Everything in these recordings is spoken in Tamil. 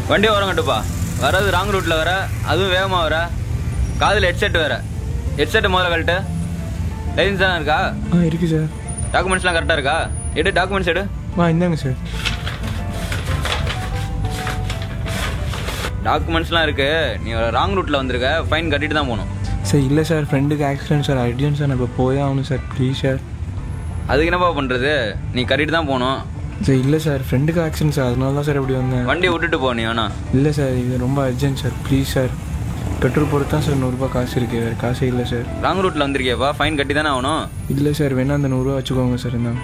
வண்டி வரங்கட்டுப்பா வர்றது ராங் ரூட்டில் வர அதுவும் வேகமாக வர காதில் ஹெட்செட் வேற ஹெட்செட் முதல்ல கழட்டு லைசன்ஸ் தானே இருக்கா ஆ இருக்குது சார் டாக்குமெண்ட்ஸ்லாம் கரெக்டாக இருக்கா எடு டாக்குமெண்ட்ஸ் எடு ஆ இந்தாங்க சார் டாக்குமெண்ட்ஸ்லாம் இருக்கு நீ ராங் ரூட்டில் வந்திருக்க ஃபைன் கட்டிட்டு தான் போகணும் சார் இல்லை சார் ஃப்ரெண்டுக்கு ஆக்சிடென்ட் சார் அர்ஜென்ட் சார் நான் இப்போ போய் ஆகணும் சார் ப்ளீஸ் சார் அதுக்கு என்னப்பா பண்ணுறது நீ கட்டிட்டு தான் போகணும் சார் இல்லை சார் ஃப்ரெண்டுக்கு ஆக்சிடென்ட் சார் அதனால தான் சார் இப்படி வந்தேன் வண்டியை விட்டுட்டு போ நீ வேணா இல்லை சார் இது ரொம்ப urgent sir please sir petrol போட்டு தான் சார் நூறுரூபா காசு இருக்குது வேறு காசே இல்லை சார் ராங் ரூட்டில் வந்திருக்கியப்பா ஃபைன் கட்டி தானே ஆகணும் இல்லை சார் வேணா அந்த நூறுரூவா வச்சுக்கோங்க சார் இந்தாங்க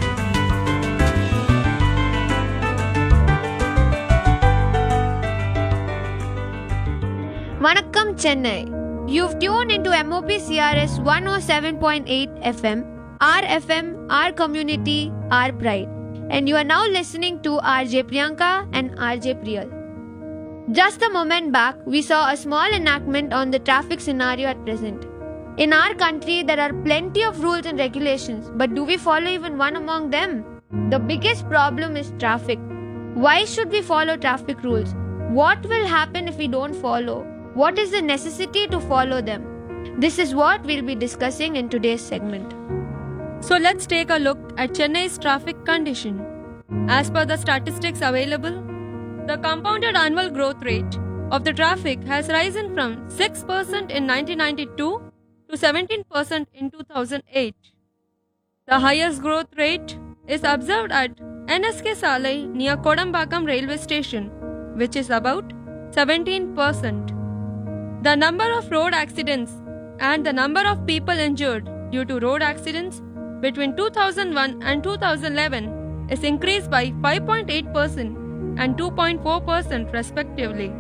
Vanakkam Chennai. You've tuned into MOP CRS 107.8 FM, our FM, our community, our pride. And you are now listening to RJ Priyanka and RJ Priyal. Just a moment back, we saw a small enactment on the traffic scenario at present. In our country, there are plenty of rules and regulations, but do we follow even one among them? The biggest problem is traffic. Why should we follow traffic rules? What will happen if we don't follow? What is the necessity to follow them? This is what we'll be discussing in today's segment. So let's take a look at Chennai's traffic condition. As per the statistics available, the compounded annual growth rate of the traffic has risen from 6% in 1992 to 17% in 2008. The highest growth rate is observed at NSK Salai near Kodambakam railway station, which is about 17%. The number of road accidents and the number of people injured due to road accidents between 2001 and 2011 is increased by 5.8% and 2.4% respectively.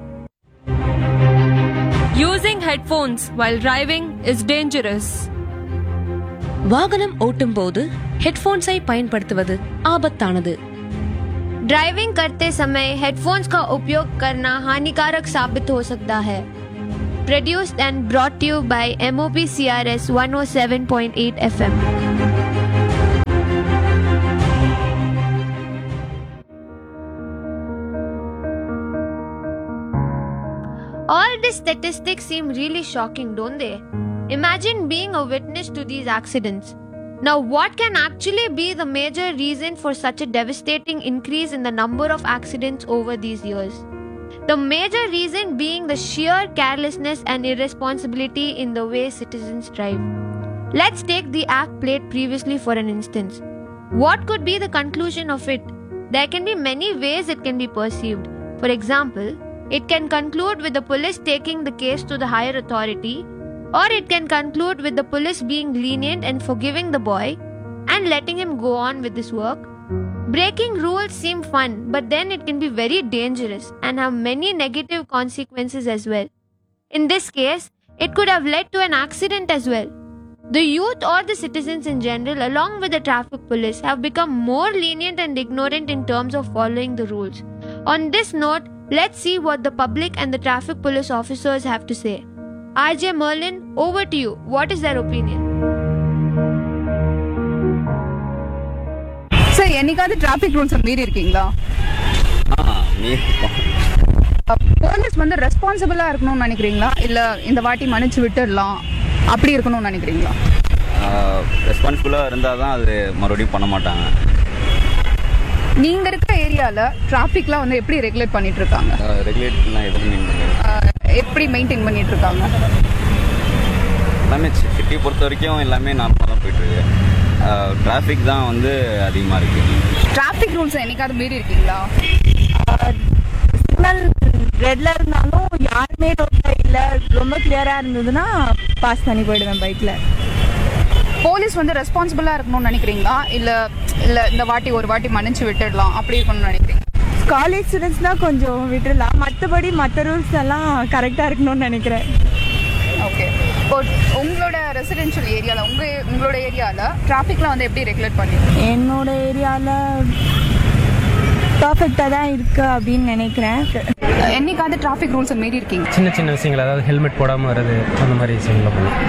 Using headphones while driving is dangerous. வாகனம் ஓட்டும் போது ஹெட்போன்ஸை பயன்படுத்துவது ஆபத்தானது ड्राइविंग करते समय हेडफोन्स का उपयोग करना हानिकारक साबित हो सकता है produced and brought you by MOP CRS 107.8 FM All these statistics seem really shocking, don't they? Imagine being a witness to these accidents. Now, what can actually be the major reason for such a devastating increase in the number of accidents over these years? The major reason being the sheer carelessness and irresponsibility in the way citizens drive. Let's take the act played previously for an instance. What could be the conclusion of it? There can be many ways it can be perceived. For example, it can conclude with the police taking the case to the higher authority, or it can conclude with the police being lenient and forgiving the boy and letting him go on with his work. Breaking rules seem fun, but then it can be very dangerous and have many negative consequences as well. In this case, it could have led to an accident as well. The youth or the citizens in general, along with the traffic police, have become more lenient and ignorant in terms of following the rules. On this note, let's see what the public and the traffic police officers have to say. RJ Merlin, over to you. What is their opinion? Sir என்னைக்காவது டிராஃபிக் ரூல்ஸை மீறி இருக்கீங்களா போலீஸ் வந்து ரெஸ்பான்சிபிளா இருக்கணும்னு நினைக்கிறீங்களா இல்ல இந்த வாட்டி மன்னிச்சு விட்டுடலாம் அப்படி இருக்கணும்னு நினைக்கிறீங்களா ரெஸ்பான்சிபிளாக இருந்தால் தான் அது மறுபடியும் பண்ண மாட்டாங்க நீங்க இருக்கிற ஏரியால டிராஃபிக்லாம் வந்து எப்படி ரெகுலேட் பண்ணிட்டு இருக்காங்க ரெகுலேட்லாம் எதுவும் மீன் பண்ணுறது அஹ், எப்படி மெயின்டைன் பண்ணிட்டு இருக்காங்க எல்லாமே சிட்டி பொறுத்த வரைக்கும் எல்லாமே நார்மலாக தான் போயிட்டுருக்கு டிராஃபிக் தான் வந்து அதிகமாக இருக்குது டிராஃபிக் ரூல்ஸ் என்னைக்காவது மீறி இருக்கீங்களா சிக்னல் ரெட்ல இருந்தாலும் யாருமே ரோட்ல இல்ல ரொம்ப கிளியரா இருந்ததுன்னா பாஸ் பண்ணி போயிடுவேன் பைக்ல போலீஸ் வந்து ரெஸ்பான்சிபிளா இருக்கணும்னு நினைக்கிறீங்களா இல்ல இல்ல இந்த வாட்டி ஒரு வாட்டி மன்னிச்சு விட்டுடலாம் அப்படி இருக்கணும்னு நினைக்கிறீங்க காலேஜ் ஸ்டூடெண்ட்ஸ் தான் கொஞ்சம் விட்டுடலாம் மற்றபடி மற்ற ரூல்ஸ் எல்லாம் கரெக்டா இருக்கணும்னு நினைக்கிறேன் ஓகே இப்போ உங்களோட ரெசிடென்ஷியல் ஏரியால உங்க உங்களோட ஏரியால டிராஃபிக்லாம் வந்து எப்படி ரெகுலேட் பண்ணிருக்கீங்க என்னோட ஏரியால பர்ஃபெக்டாக தான் இருக்கு அப்படின்னு நினைக்கிறேன் என்னைக்காவது டிராஃபிக் ரூல்ஸை மீறி இருக்கீங்க சின்ன சின்ன விஷயங்கள் அதாவது ஹெல்மெட் போடாமல் வர்றது அந்த மாதிரி விஷயங்களை பண்ணும்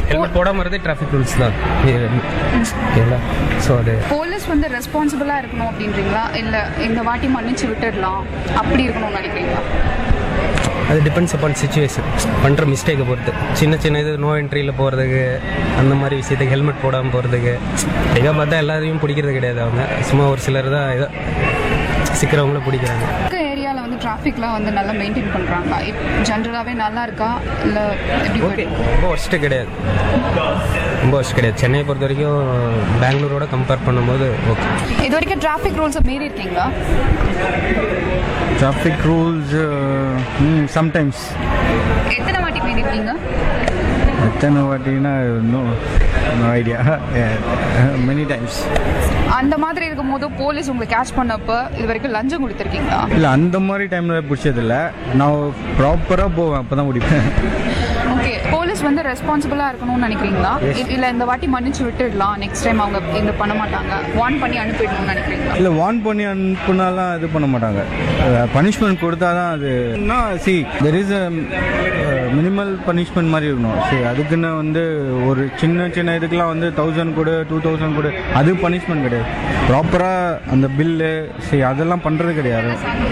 ஹெல்மெட் போடாம வரதே டிராஃபிக் ரூல்ஸ் தான் ஓகேங்களா ஸோ அது போலீஸ் வந்து ரெஸ்பான்சிபிளா இருக்கணும் அப்படின்றீங்களா இல்ல இந்த வாட்டி மன்னிச்சு விட்டுடலாம் அப்படி இருக்கணும்னு நினைக்கிறீங்களா அது டிபெண்ட்ஸ் அப்பான் சுச்சுவேஷன் பண்ணுற மிஸ்டேக்கை பொறுத்து சின்ன சின்ன இது நோ என்ட்ரியில் போகிறதுக்கு அந்த மாதிரி விஷயத்துக்கு ஹெல்மெட் போடாமல் போகிறதுக்கு எங்கே பார்த்தா எல்லாரையும் பிடிக்கிறது கிடையாது அவங்க சும்மா ஒரு சிலர் தான் ஏதோ சிக்கிறவங்கள பிடிக்கிறாங்க இருக்க ஏரியால வந்து டிராஃபிக்லாம் வந்து நல்லா மெயின்டைன் பண்றாங்க ஜென்ரலாவே நல்லா இருக்கா இல்ல எப்படி ஓகே போயிட்டு ரொம்ப ஒர்ஸ்ட்டு கிடையாது ரொம்ப ஒர்ஸ்ட் கிடையாது சென்னையை பொறுத்த வரைக்கும் பெங்களூரோட கம்பேர் பண்ணும்போது ஓகே இது வரைக்கும் டிராஃபிக் ரூல்ஸை மீறி இருக்கீங்களா traffic rules uh, mm, sometimes எத்தனை வாட்டி மீறி இருக்கீங்க எத்தனை வாட்டினா no no idea many times அந்த மாதிரி இருக்கும்போது போலீஸ் உங்களை கேட்ச் பண்ணப்ப இது வரைக்கும் லஞ்சம் கொடுத்துருக்கீங்களா இல்லை அந்த மாதிரி டைமில் பிடிச்சதில்ல நான் ப்ராப்பராக போவேன் அப்போ தான் முடிப்பேன் ஓகே போலீஸ் வந்து ரெஸ்பான்சிபிளா இருக்கணும்னு நினைக்கிறீங்களா இ- இல்ல இந்த வாட்டி மன்னிச்சு விட்டுடலாம் நெக்ஸ்ட் டைம் அவங்க இந்த பண்ண மாட்டாங்க வார்ன் பண்ணி அனுப்பிடணும்னு நினைக்கிறீங்களா இல்லை வார்ன் பண்ணி அனுப்புனாலாம் இது பண்ண மாட்டாங்க பனிஷ்மெண்ட் கொடுத்தா தான் அது see there is minimal punishment மாதிரி இருக்கணும் சரி அதுக்குன்னு வந்து ஒரு சின்ன சின்ன இதுக்கெல்லாம் வந்து தௌசண்ட் கொடு டூ தௌசண்ட் கொடு அது பனிஷ்மெண்ட் கிடையாது ப்ராப்பராக அந்த பில்லு சரி அதெல்லாம் பண்ணுறது கிடையாது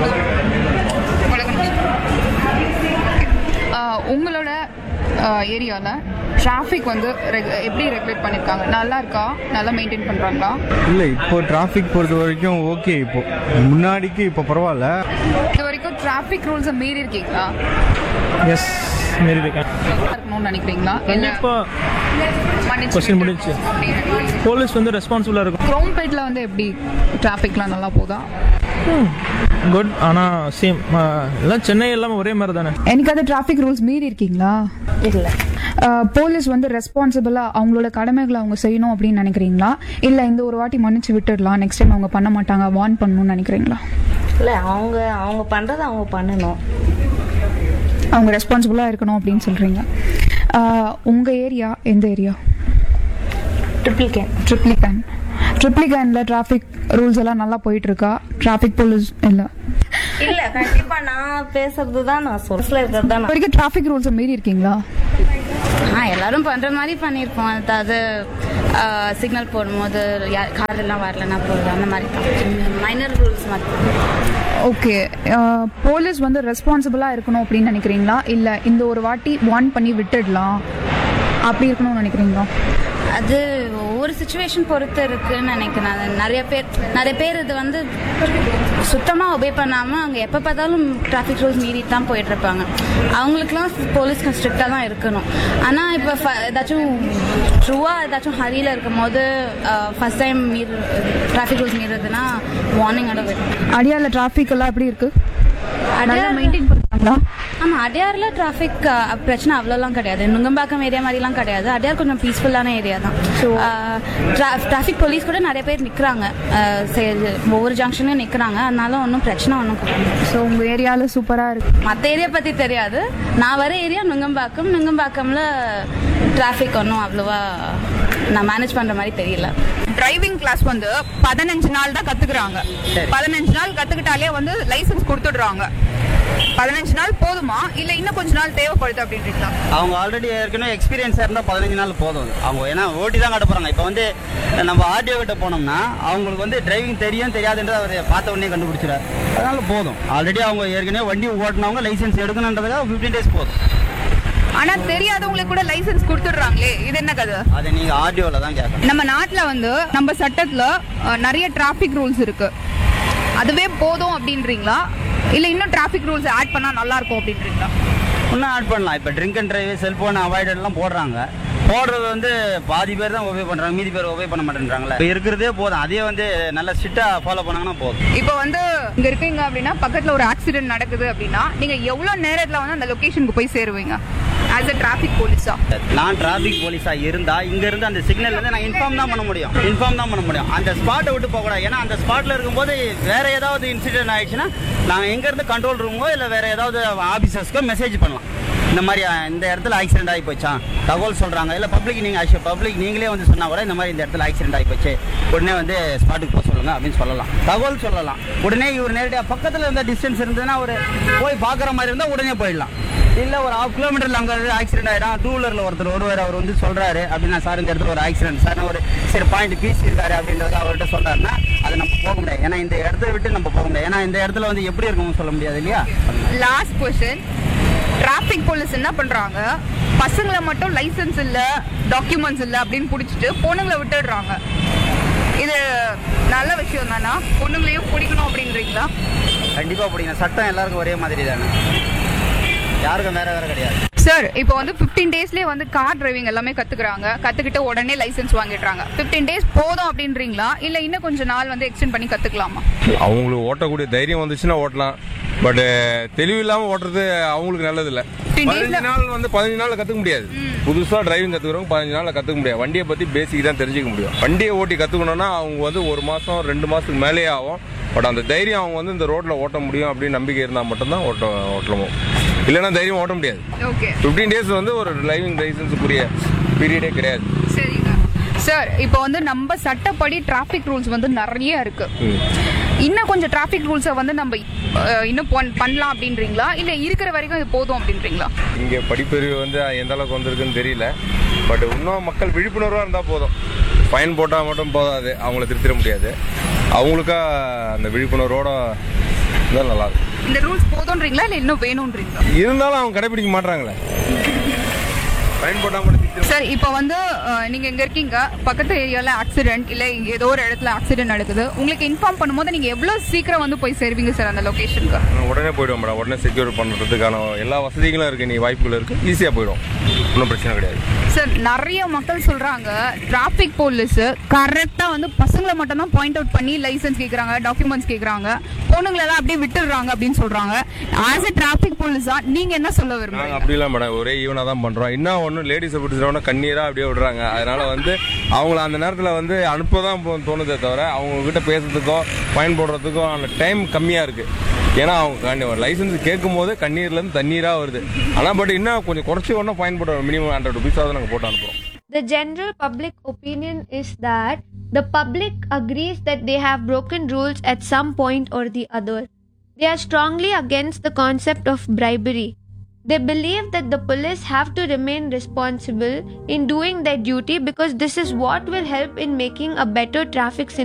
ஆஹ் உங்களோட ஏரியாவில் டிராஃபிக் வந்து reg- எப்படி ரெகுலேட் பண்ணியிருக்காங்க நல்லா இருக்கா நல்லா மெயின்டைன் பண்ணுறாங்களா இல்லை இப்போ டிராஃபிக் பொறுத்த வரைக்கும் ஓகே இப்போ முன்னாடிக்கு இப்போ பரவாயில்ல இது வரைக்கும் டிராஃபிக் ரூல்ஸை மீறி இருக்கீங்களா எஸ் மாரி இருக்கேன் இருக்கணும்னு நினைக்கிறீங்களா இல்ல இப்போ மன்னிச்சு Question முடிஞ்சுச்சு. அப்படின்னு நினைக்கிறீங்களா? போலீஸ் வந்து ரெஸ்பான்சிபிளாக இருக்கும் குரோம்பேட்ல வந்து எப்படி டிராஃபிக்லாம் நல்லா போதா குட் ஆனால் சேம் எல்லாம் சென்னை எல்லாமே ஒரே மாதிரி தானே எனக்காவது டிராஃபிக் ரூல்ஸ் மீறி இருக்கீங்களா இல்ல போலீஸ் வந்து ரெஸ்பான்சிபிளா அவங்களோட கடமைகளை அவங்க செய்யணும் அப்படின்னு நினைக்கிறீங்களா இல்ல இந்த ஒரு வாட்டி மன்னிச்சு விட்டுடலாம் நெக்ஸ்ட் டைம் அவங்க பண்ண மாட்டாங்க வார்ன் பண்ணணும்னு நினைக்கிறீங்களா இல்ல அவங்க அவங்க பண்றதை அவங்க பண்ணணும் அவங்க ரெஸ்பான்சிபிளா இருக்கணும் அப்படின்னு சொல்றீங்க ஆஹ் உங்க ஏரியா எந்த ஏரியா ட்ரிபிள் கேன் ட்ரிப்ளிகன் ட்ரிப்ளிகன்ல டிராஃபிக் ரூல்ஸ் எல்லாம் நல்லா போயிட்டு இருக்கா டிராஃபிக் போலீஸ் இல்ல இல்ல கண்டிப்பா நான் பேசுறது தான் நான் சொல்ல இருக்கிறது தான் இது வரைக்கும் டிராஃபிக் ரூல்ஸை மீறி இருக்கீங்களா ஆ எல்லாரும் பண்ற மாதிரி பண்ணியிருப்போம் அதாவது சிக்னல் போடும்போது கார் எல்லாம் வரலன்னா போடுறது அந்த மாதிரி தான் மைனர் ரூல்ஸ் மட்டும் ஓகே போலீஸ் வந்து ரெஸ்பான்சிபிளா இருக்கணும் அப்படின்னு நினைக்கிறீங்களா இல்ல இந்த ஒரு வாட்டி வார்ன் பண்ணி விட்டுடலாம் அப்படி இருக்கணும்னு நினைக்கிறீங்களா அது ஒவ்வொரு சுச்சுவேஷன் பொறுத்து இருக்குன்னு நினைக்கிறேன் அது நிறைய பேர் நிறைய பேர் இது வந்து சுத்தமா ஒபே பண்ணாம அவங்க எப்ப பார்த்தாலும் டிராஃபிக் ரூல்ஸ் மீறி தான் போயிட்டு இருப்பாங்க அவங்களுக்குலாம் போலீஸ் ஸ்ட்ரிக்டா தான் இருக்கணும் ஆனா இப்ப ஃப- ஏதாச்சும் ட்ரூவா ஏதாச்சும் ஹரியில இருக்கும் போது ஃபர்ஸ்ட் டைம் மீறு டிராஃபிக் ரூல்ஸ் மீறுறதுன்னா வார்னிங் அட அடியால டிராஃபிக் எல்லாம் எப்படி இருக்கு நல்லா அடையார் மெயின்டைன் பண்றாங்களா ஆமா அடையார்ல டிராஃபிக் பிரச்சனை அவ்வளோலாம் கிடையாது நுங்கம்பாக்கம் ஏரியா மாதிரிலாம் கிடையாது அடையார் கொஞ்சம் பீஸ்ஃபுல்லான ஏரியா தான் டிராஃபிக் போலீஸ் கூட நிறைய பேர் நிற்கிறாங்க ஒவ்வொரு ஜங்ஷன்லையும் நிற்கிறாங்க அதனால ஒன்றும் பிரச்சனை ஒன்றும் கிடையாது ஸோ உங்க ஏரியால சூப்பரா இருக்கு மற்ற ஏரியா பற்றி தெரியாது நான் வர ஏரியா நுங்கம்பாக்கம் நுங்கம்பாக்கம்ல டிராஃபிக் ஒன்றும் அவ்வளோவா நான் மேனேஜ் பண்ணுற மாதிரி தெரியல டிரைவிங் கிளாஸ் வந்து பதினஞ்சு நாள் தான் கத்துக்கிறாங்க பதினஞ்சு நாள் கத்துக்கிட்டாலே வந்து லைசென்ஸ் கொடுத்துடுறாங்க பதினஞ்சு நாள் போதுமா இல்ல இன்னும் கொஞ்ச நாள் தேவைப்படுது அப்படின்றீங்களா அவங்க ஆல்ரெடி ஏற்கனவே எக்ஸ்பீரியன்ஸாக இருந்தால் பதினஞ்சு நாள் போதும் அது. அவங்க ஏன்னா ஓட்டி தான் கட்ட போகிறாங்க இப்போ வந்து நம்ம ஆர்டிஓ கிட்ட போனோம்னா அவங்களுக்கு வந்து டிரைவிங் தெரியும் தெரியாதுன்றது அவர் பார்த்த உடனே கண்டுபிடிச்சிடாரு அதனால போதும் ஆல்ரெடி அவங்க ஏற்கனவே வண்டி ஓட்டினவங்க லைசென்ஸ் எடுக்கணுன்றதுக்காக ஃபிஃப்டீன் டேஸ் போதும் ஆனா தெரியாதவங்களுக்கு கூட லைசென்ஸ் கொடுத்துடுறாங்களே இது என்ன கதை அதை நீங்கள் ஆர்டிஓவில் தான் கேட்கணும் நம்ம நாட்டுல வந்து நம்ம சட்டத்துல அஹ், நிறைய டிராஃபிக் ரூல்ஸ் இருக்கு அதுவே போதும் அப்படின்றீங்களா இல்ல இன்னும் டிராஃபிக் ரூல்ஸ் ஆட் பண்ணா நல்லா இருக்கும் அப்படின்றீங்களா இன்னும் ஆட் பண்ணலாம் இப்போ ட்ரிங்க் அண்ட் டிரைவ் செல்ஃபோன் அவாய்டெல்லாம் போடுறாங்க போடுறது வந்து பாதி பேர் தான் ஒபே பண்ணுறாங்க மீதி பேர் ஒபே பண்ண மாட்டேன்றாங்களே இப்போ இருக்கிறதே போதும் அதே வந்து நல்ல ஸ்ட்ரிக்டாக ஃபாலோ பண்ணாங்கன்னா போதும் இப்போ வந்து இங்க இருக்கீங்க அப்படின்னா பக்கத்துல ஒரு ஆக்சிடென்ட் நடக்குது அப்படின்னா நீங்க எவ்வளவு நேரத்துல வந்து அந்த லொகேஷனுக்கு போய் சேருவீங்க ஆஸ் அ டிராஃபிக் போலீஸா நான் டிராஃபிக் போலீஸா இருந்தா இங்க இருந்து அந்த சிக்னல் வந்து நான் இன்ஃபார்ம் தான் பண்ண முடியும் இன்ஃபார்ம் தான் பண்ண முடியும் அந்த ஸ்பாட்டை விட்டு போக கூடாது ஏன்னா அந்த ஸ்பாட்ல இருக்கும்போது வேற ஏதாவது இன்சிடென்ட் ஆயிடுச்சுன்னா நாங்க எங்க இருந்து கண்ட்ரோல் ரூமோ இல்ல வேற ஏதாவது ஆபீசர்ஸ்க்கோ மெசேஜ் பண்ணலாம் இந்த மாதிரி அஹ், இந்த இடத்துல ஆக்சிடென்ட் ஆகி போச்சான் தகவல் சொல்றாங்க இல்ல பப்ளிக் நீங்க பப்ளிக் நீங்களே வந்து சொன்னா கூட இந்த மாதிரி இந்த இடத்துல ஆக்சிடென்ட் ஆகி போச்சு உடனே வந்து ஸ்பாட்டுக்கு போக சொல்லுங்க அப்படின்னு சொல்லலாம் தகவல் சொல்லலாம் உடனே இவர் நேரடியாக பக்கத்துல இருந்த டிஸ்டன்ஸ் இருந்ததுன்னா ஒரு போய் பார்க்குற மாதிரி இருந்தால் உடனே போயிடலாம் இல்ல ஒரு ஹாஃப் கிலோமீட்டர்ல அங்க ஆக்சிடென்ட் ஆயிடும் டூ வீலர்ல ஒருத்தர் வருவார் அவர் வந்து சொல்றாரு அப்படின்னா சார் இந்த இடத்துல ஒரு ஆக்சிடென்ட் சார் ஒரு சரி பாயிண்ட் பீஸ் இருக்காரு அப்படின்றத அவர்கிட்ட சொல்றாருன்னா அதை நம்ம போக முடியாது ஏன்னா இந்த இடத்த விட்டு நம்ம போக முடியாது ஏன்னா இந்த இடத்துல வந்து எப்படி இருக்கும்னு சொல்ல முடியாது இல்லையா லாஸ்ட் கொஸ்டின் டிராஃபிக் போலீஸ் என்ன பண்றாங்க பசங்களை மட்டும் லைசென்ஸ் இல்ல டாக்குமெண்ட்ஸ் இல்ல அப்படின்னு புடிச்சிட்டு பொண்ணுங்களை விட்டுடுறாங்க இது நல்ல விஷயம் தானா பொண்ணுங்களையும் பிடிக்கணும் அப்படின்றீங்களா கண்டிப்பா பிடிக்கும் சட்டம் எல்லாருக்கும் ஒரே மாதிரி தானே யாருக்கும் வேற வேற கிடையாது சார் இப்போ வந்து 15 டேஸ்லயே வந்து கார் டிரைவிங் எல்லாமே கத்துக்கிறாங்க கத்துக்கிட்டு உடனே லைசென்ஸ் வாங்கிடுறாங்க 15 டேஸ் போதும் அப்படின்றீங்களா இல்ல இன்னும் கொஞ்ச நாள் வந்து எக்ஸ்டெண்ட் பண்ணி கத்துக்கலாமா அவங்களுக்கு ஓட்டக்கூடிய தைரியம் வந்துச்சுன்னா ஓட்டலாம் பட் தெளிவு இல்லாம ஓட்டுறது அவங்களுக்கு நல்லது இல்ல பதினஞ்சு நாள் வந்து பதினஞ்சு நாள்ல கத்துக்க முடியாது புதுசா டிரைவிங் கத்துக்கிறவங்க பதினஞ்சு நாள்ல கத்துக்க முடியாது வண்டியை பத்தி பேசிக் தான் தெரிஞ்சுக்க முடியும் வண்டியை ஓட்டி கத்துக்கணும்னா அவங்க வந்து ஒரு மாசம் ரெண்டு மாசத்துக்கு மேலேயே ஆகும் பட் அந்த தைரியம் அவங்க வந்து இந்த ரோட்ல ஓட்ட முடியும் அப்படின்னு நம்பிக்கை இருந்தா மட்டும்தான் ஓட்ட ஓட்டலாம் இல்லைன்னா தைரியம் ஓட்ட முடியாது ஓகே 15 டேஸ் வந்து ஒரு டிரைவிங் லைசன்ஸுக்குரிய பீரியடே கிடையாது சரிங்க சார் இப்போ வந்து நம்ம சட்டப்படி டிராஃபிக் ரூல்ஸ் வந்து நிறைய இருக்கு ம். இன்னும் கொஞ்சம் டிராஃபிக் ரூல்ஸை வந்து நம்ம அஹ், இன்னும் பண்- பண்ணலாம் அப்படின்றீங்களா இல்ல இருக்கிற வரைக்கும் இது போதும் அப்படின்றீங்களா இங்கே படிப்பறிவு வந்து எந்த அளவுக்கு வந்திருக்குன்னு தெரியல பட் இன்னும் மக்கள் விழிப்புணர்வாக இருந்தால் போதும் ஃபைன் போட்டால் மட்டும் போதாது அவங்கள திருத்திட முடியாது அவங்களுக்கா அந்த விழிப்புணர்வோட இருந்தால் நல்லா இருக்கும் இந்த ரூல்ஸ் போதும்ன்றீங்களா இல்ல இன்னும் வேணும்ன்றீங்களா இருந்தாலும் அவங்க கடைபிடிக்க மாட்றாங்களே ஃபைன் போட்டால் மட்டும் திருத்திட சார் இப்போ வந்து அஹ், நீங்க இங்க இருக்கீங்க பக்கத்து ஏரியால ஆக்சிடென்ட் இல்ல இங்க ஏதோ ஒரு இடத்துல ஆக்சிடென்ட் நடக்குது உங்களுக்கு இன்ஃபார்ம் பண்ணும்போது நீங்க எவ்வளவு சீக்கிரம் வந்து போய் சேருவீங்க சார் அந்த லொகேஷனுக்கு நான் உடனே போயிடுவோம் மேடம் உடனே செக்யூர் பண்ணுறதுக்கான எல்லா வசதிகளும் இருக்குது நீ வாய்ப்புகள் இருக்குது ஈஸியாக போயிடும் ஒன்றும் பிரச்சனை கிடையாது சார் நிறைய மக்கள் சொல்றாங்க டிராஃபிக் போலீஸ் கரெக்டா வந்து பசங்களை மட்டும் தான் பாயிண்ட் அவுட் பண்ணி லைசென்ஸ் கேக்குறாங்க டாக்குமெண்ட்ஸ் கேக்குறாங்க பொண்ணுங்களை எல்லாம் அப்படியே விட்டுடுறாங்க அப்படின்னு சொல்றாங்க ஆஸ் எ டிராஃபிக் போலீஸா நீங்க என்ன சொல்ல விரும்புறீங்க நாங்கள் அப்படிலாம் மேடம் ஒரே ஈவனாக தான் பண்ணுறோம் இன்னும் ஒன்றும் லேடிஸை பிடிச்சிட்டோம்னா கண்ணீராக அப்படியே விடுறாங்க அதனால வந்து அவங்கள அந்த நேரத்தில் வந்து அனுப்ப தான் போ- தோணுதே தவிர அவங்க கிட்ட பேசுறதுக்கோ ஃபைன் போடுறதுக்கோ அந்த டைம் கம்மியாக இருக்குது ஏன்னா அவங்க லைசன்ஸ் கேட்கும் போது கண்ணீர்லேருந்து தண்ணீராக வருது ஆனால் பட் இன்னும் கொஞ்சம் குறைச்சி ஒன்றும் ஃபைன் போடுறோம் மினிமம் ஹண்ட்ரட் ருபீஸாவது நாங்கள் போட்டு அனுப்புகிறோம் The general public opinion is that the public agrees that they have broken rules at some point or the other. They are strongly against the concept of bribery. They believe that the police have to remain responsible in doing their duty because this is what will help in making a better traffic scenario.